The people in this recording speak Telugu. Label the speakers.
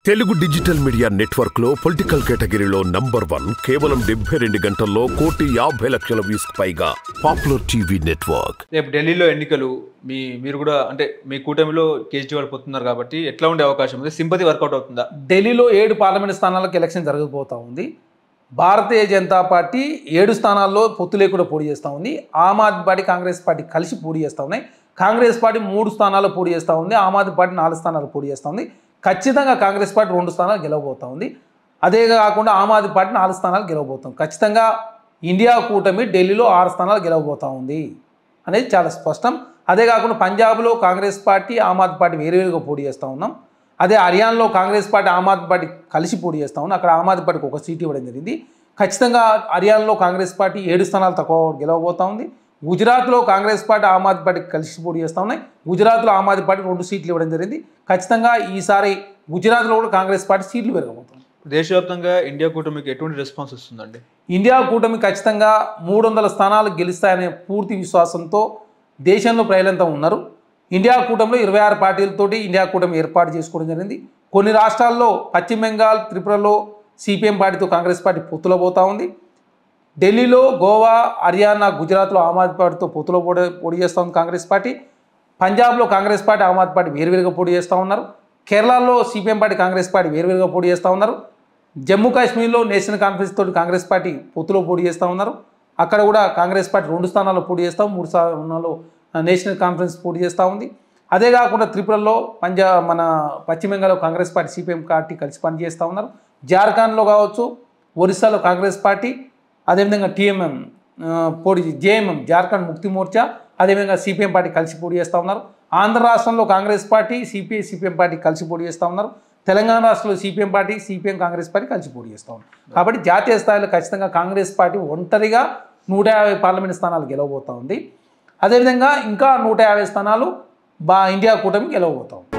Speaker 1: తెలుగు డిజిటల్ మీడియా నెట్వర్క్ లో పొలిటికల్ కేటగిరీలో నంబర్ వన్ కేవలం డెబ్బై రెండు గంటల్లో కోటి యాభై లక్షల వ్యూస్ పైగా పాపులర్ టీవీ నెట్వర్క్
Speaker 2: రేపు ఢిల్లీలో ఎన్నికలు మీ మీరు కూడా అంటే మీ కూటమిలో కేజ్రీవాల్ పోతున్నారు కాబట్టి ఎట్లా ఉండే అవకాశం ఉంది సింపతి వర్కౌట్ అవుతుందా
Speaker 3: ఢిల్లీలో ఏడు పార్లమెంట్ స్థానాలకు ఎలక్షన్ జరగబోతూ ఉంది భారతీయ జనతా పార్టీ ఏడు స్థానాల్లో పొత్తు లేకుండా పోటీ చేస్తూ ఉంది ఆమ్ ఆద్మీ పార్టీ కాంగ్రెస్ పార్టీ కలిసి పోటీ చేస్తూ ఉన్నాయి కాంగ్రెస్ పార్టీ మూడు స్థానాల్లో పోటీ చేస్తూ ఉంది ఆమ్ ఆద్మీ పార్టీ నాలుగు స్థానాలు పోటీ చేస్తూ ఉంది ఖచ్చితంగా కాంగ్రెస్ పార్టీ రెండు స్థానాలు గెలవబోతూ ఉంది అదే కాకుండా ఆమ్ ఆద్మీ పార్టీ నాలుగు స్థానాలు గెలవబోతాం ఖచ్చితంగా ఇండియా కూటమి ఢిల్లీలో ఆరు స్థానాలు గెలవబోతూ ఉంది అనేది చాలా స్పష్టం అదే కాకుండా పంజాబ్లో కాంగ్రెస్ పార్టీ ఆమ్ ఆద్మీ పార్టీ వేరువేరుగా పోటీ చేస్తూ ఉన్నాం అదే హర్యానాలో కాంగ్రెస్ పార్టీ ఆమ్ ఆద్మీ పార్టీ కలిసి పోటీ చేస్తూ ఉన్నాం అక్కడ ఆమ్ ఆద్మీ పార్టీకి ఒక సీట్ ఇవ్వడం జరిగింది ఖచ్చితంగా హర్యానాలో కాంగ్రెస్ పార్టీ ఏడు స్థానాలు తక్కువ గెలవబోతూ ఉంది గుజరాత్లో కాంగ్రెస్ పార్టీ ఆమ్ ఆద్మీ పార్టీ కలిసి పోటీ చేస్తూ ఉన్నాయి గుజరాత్లో ఆమ్ ఆద్మీ పార్టీ రెండు సీట్లు ఇవ్వడం జరిగింది ఖచ్చితంగా ఈసారి గుజరాత్లో కూడా కాంగ్రెస్ పార్టీ సీట్లు పెరగబోతుంది
Speaker 2: దేశవ్యాప్తంగా ఇండియా కూటమికి ఎటువంటి రెస్పాన్స్ వస్తుందండి
Speaker 3: ఇండియా కూటమి ఖచ్చితంగా మూడు వందల స్థానాలు గెలుస్తాయనే పూర్తి విశ్వాసంతో దేశంలో ప్రజలంతా ఉన్నారు ఇండియా కూటమిలో ఇరవై ఆరు పార్టీలతోటి ఇండియా కూటమి ఏర్పాటు చేసుకోవడం జరిగింది కొన్ని రాష్ట్రాల్లో పశ్చిమ బెంగాల్ త్రిపురలో సిపిఎం పార్టీతో కాంగ్రెస్ పార్టీ పొత్తులో పోతా ఉంది ఢిల్లీలో గోవా హర్యానా గుజరాత్లో ఆమ్ ఆద్మీ పార్టీతో పొత్తులో పోటీ పోటీ చేస్తూ ఉంది కాంగ్రెస్ పార్టీ పంజాబ్లో కాంగ్రెస్ పార్టీ ఆమ్ ఆద్మీ పార్టీ వేరువేరుగా పోటీ చేస్తూ ఉన్నారు కేరళలో సిపిఎం పార్టీ కాంగ్రెస్ పార్టీ వేరువేరుగా పోటీ చేస్తూ ఉన్నారు జమ్మూ కాశ్మీర్లో నేషనల్ కాన్ఫరెన్స్ తోటి కాంగ్రెస్ పార్టీ పొత్తులో పోటీ చేస్తూ ఉన్నారు అక్కడ కూడా కాంగ్రెస్ పార్టీ రెండు స్థానాల్లో పోటీ చేస్తాం మూడు స్థానాల్లో నేషనల్ కాన్ఫరెన్స్ పోటీ చేస్తూ ఉంది అదే కాకుండా త్రిపురలో పంజాబ్ మన పశ్చిమ బెంగాల్లో కాంగ్రెస్ పార్టీ సిపిఎం పార్టీ కలిసి పనిచేస్తూ ఉన్నారు జార్ఖండ్లో కావచ్చు ఒరిస్సాలో కాంగ్రెస్ పార్టీ అదేవిధంగా టీఎంఎం ఆ, పోటీ జేఎంఎం జార్ఖండ్ ముక్తి మోర్చా అదేవిధంగా సిపిఎం పార్టీ కలిసి పోటీ చేస్తూ ఉన్నారు ఆంధ్ర రాష్ట్రంలో Congress party CPI CPM party కలిసి పోటీ చేస్తూ ఉన్నారు తెలంగాణ రాష్ట్రంలో CPM party CPM Congress party కలిసి పోటీ చేస్తూ ఉన్నారు కాబట్టి జాతీయ స్థాయిలో ఖచ్చితంగా కాంగ్రెస్ పార్టీ ఒంటరిగా నూట యాభై పార్లమెంట్ స్థానాలు గెలవబోతూ ఉంది అదేవిధంగా ఇంకా నూట యాభై స్థానాలు బా ఇండియా కూటమి గెలవబోతా ఉంది